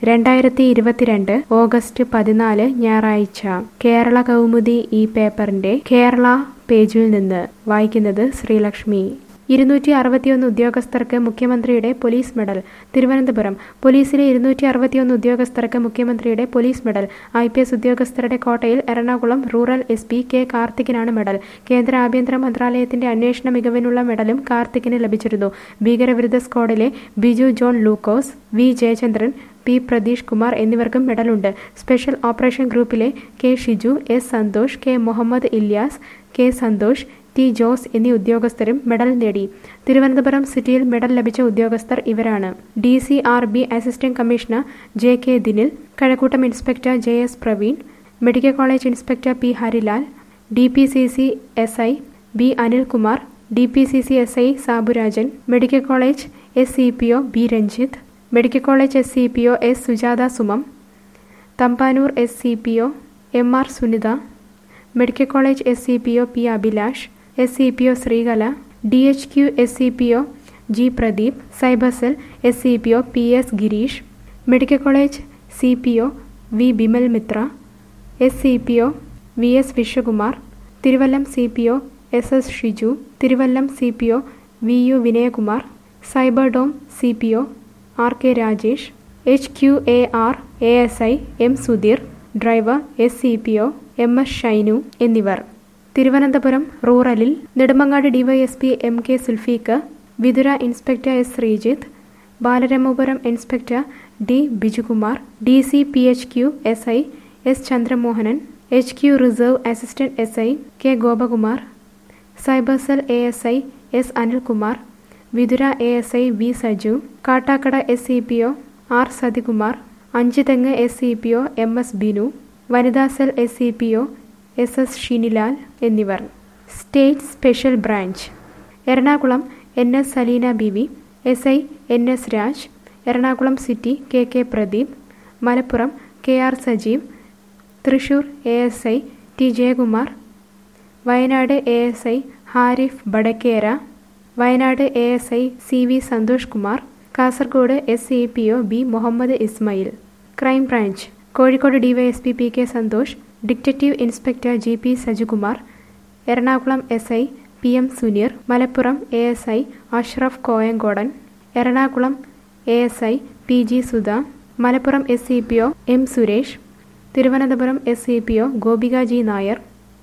രണ്ടായിരത്തി ഇരുപത്തിരണ്ട് ഓഗസ്റ്റ് പതിനാല് ഞായറാഴ്ച കേരള കൗമുദി ഈ പേപ്പറിന്റെ കേരള പേജിൽ നിന്ന് വായിക്കുന്നത് ശ്രീലക്ഷ്മി ഇരുന്നൂറ്റി അറുപത്തിയൊന്ന് ഉദ്യോഗസ്ഥർക്ക് മുഖ്യമന്ത്രിയുടെ പോലീസ് മെഡൽ തിരുവനന്തപുരം പോലീസിലെ ഇരുന്നൂറ്റി അറുപത്തിയൊന്ന് ഉദ്യോഗസ്ഥർക്ക് മുഖ്യമന്ത്രിയുടെ police medal I P S ഉദ്യോഗസ്ഥരുടെ കോട്ടയിൽ Ernakulam rural S P K കാർത്തിക്കിനാണ് മെഡൽ കേന്ദ്ര ആഭ്യന്തര മന്ത്രാലയത്തിന്റെ അന്വേഷണ മികവിനുള്ള മെഡലും കാർത്തിക്കിന് ലഭിച്ചിരുന്നു ഭീകരവിരുദ്ധ സ്ക്വാഡിലെ ബിജു ജോൺ ലൂക്കോസ് വി ജയചന്ദ്രൻ പി പ്രതീഷ് കുമാർ എന്നിവർക്കും മെഡലുണ്ട് സ്പെഷ്യൽ ഓപ്പറേഷൻ ഗ്രൂപ്പിലെ K Shiju S Santhosh K Muhammad Ilyas K Santhosh T Jose എന്നീ ഉദ്യോഗസ്ഥരും മെഡൽ നേടി തിരുവനന്തപുരം സിറ്റിയിൽ മെഡൽ ലഭിച്ച ഉദ്യോഗസ്ഥർ ഇവരാണ് D C R B assistant commissioner J K Dinil Kazhakkoottam inspector J S Praveen medical college inspector P Harilal D P C C S I B Anilkumar D P C C S I Saburajan medical college S C P O B Ranjith medical college S C P O S Sujatha Sumam Thampanoor S C P O M R Sunitha medical college S C P O P Abhilash S C P O Sreekala D H Q S C P O G Pradeep cyber cell S C P O P S Gireesh medical college C P O V Bimal Mitra S C P O V S Viswakumar Thiruvallam C P O S S Shiju Thiruvallam C P O V U Vinayakumar cyber dome C P O R K Rajesh H Q A R A S I M Sudheer driver S C P O M S Shainu എന്നിവർ തിരുവനന്തപുരം റൂറലിൽ Nedumangad DYSP M K Sulfeeq Vithura inspector S Sreejith Balaramapuram inspector D Bijukumar D C P H Q S I S Chandramohanan H Q reserve assistant S I K Gopakumar cyber cell A S I S Anilkumar Vithura A S I V Saju Kattakada S C P O R Sathikumar Anchuthengu S C P O M S Binu വനിതാ cell S C P O S S Shinilal എന്നിവർ state special branch Ernakulam N S Saleena B V S I N S Raj Ernakulam city K K Pradeep Malappuram K R Sajeev Thrissur A S I T Jayakumar Wayanad A S I Harif Badakkera Wayanad A S I C V Santhosh Kumar Kasaragod S C P O B Muhammad Ismail crime branch Kozhikode DYSP P K Santhosh detective inspector G P Sajikumar Ernakulam S I P M Suneer Malappuram A S I Ashraf Koyankodan Ernakulam A S I P G Sudha Malappuram S C P O M Suresh Thiruvananthapuram S C P O Gopika G Nair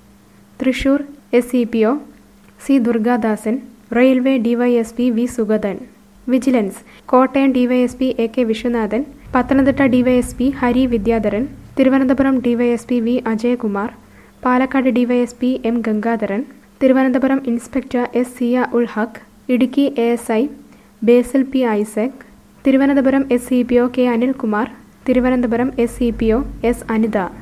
Thrissur S C P O C Durgadasan railway DYSP V Sugathan vigilance Kottayam DYSP A K Viswanathan Pathanamthitta DYSP Hari Vidyadharan Thiruvananthapuram DYSP V Ajayakumar Palakkad DYSP M Gangadharan Thiruvananthapuram inspector S Ziya ഉൾ ഹക്ക് Idukki A S I Basil P Isaac Thiruvananthapuram S C P O K Anilkumar Thiruvananthapuram S C P O S Anitha